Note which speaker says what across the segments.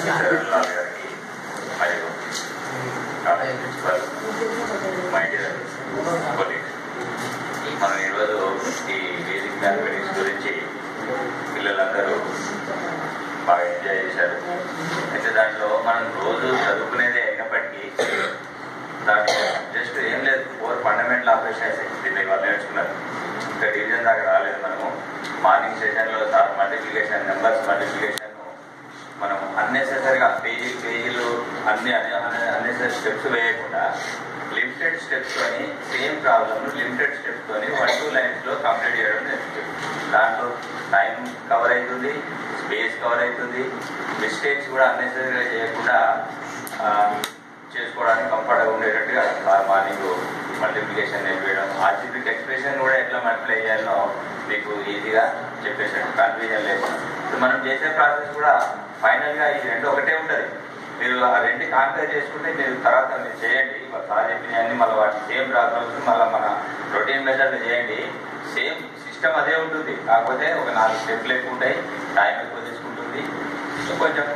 Speaker 1: శరణ్ లాల్ గారికి మరియు college principal my dear colleagues మనం ఈరోజు ఈ బేసిక్ మ్యాథమెటిక్స్ గురించి పిల్లలందరూ బాగా ఎంజాయ్ చేశారు అయితే దాంట్లో మనం రోజు చదువుకునేదే అయినప్పటికీ దాంట్లో జస్ట్ ఏం లేదు ఫోర్ ఫండమెంటల్ ఆపరేషన్స్ దీన్ని ఇవాళ నేర్చుకున్నారు ఇంకా డివిజన్ దాకా రాలేదు మనము మార్నింగ్ సెషన్లో సార్ మల్టిప్లికేషన్ నెంబర్స్ మల్టిప్లికేషన్ మనం అన్నెసెసరీగా పేజీ పేజీలు అన్ని అన్నెసరీ స్టెప్స్ వేయకుండా లిమిటెడ్ స్టెప్స్ తోని సేమ్ ప్రాబ్లమ్ లిమిటెడ్ స్టెప్స్ తోని వన్ టూ లైన్స్ లో కంప్లీట్ చేయడం నేర్చుకుంటాం దాంట్లో టైం కవర్ అవుతుంది స్పేస్ కవర్ అవుతుంది మిస్టేక్స్ కూడా అన్నెసరీగా చేయకుండా ఆ, చేసుకోవడానికి కంఫర్ట్గా ఉండేటట్టుగా మార్నింగ్ మల్టిప్లికేషన్ నేర్పించడం ఆల్జిబ్రిక్ ఎక్స్ప్రెషన్ కూడా ఎట్లా మల్టిప్లై చేయాలో మీకు ఈజీగా చెప్పేసాడు కన్ఫ్యూజన్ లేకుండా ఇప్పుడు మనం చేసే ప్రాసెస్ కూడా ఫైనల్ గా ఈ రెండు ఒకటే ఉంటది మీరు ఆ రెండు కాన్ఫర్ చేసుకుంటే మీరు తర్వాత మీరు చేయండి సార్ చెప్పినవన్నీ మళ్ళీ వాటి సేమ్ ప్రాబ్లమ్స్ మళ్ళీ మన రొటీన్ మెథడ్ చేయండి సేమ్ సిస్టమ్ అదే ఉంటుంది కాకపోతే ఒక నాలుగు స్టెప్లు ఎక్కువ ఉంటాయి టైం ఎక్కువ తీసుకుంటుంది కొంచెం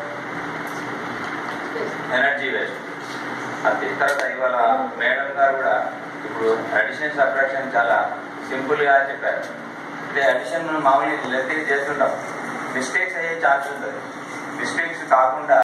Speaker 1: ఎనర్జీ వేస్ట్ అంతే తర్వాత ఇవాళ మేడం గారు కూడా ఇప్పుడు అడిషన్ సబ్ట్రాక్షన్ చాలా సింపుల్ గా చెప్పారు అంటే అడిషన్ మనం మామూలుగా లెక్క చేస్తుంటాం మిస్టేక్స్ అయ్యే ఛాన్స్ ఉంటుంది మిస్టేక్స్ కాకుండా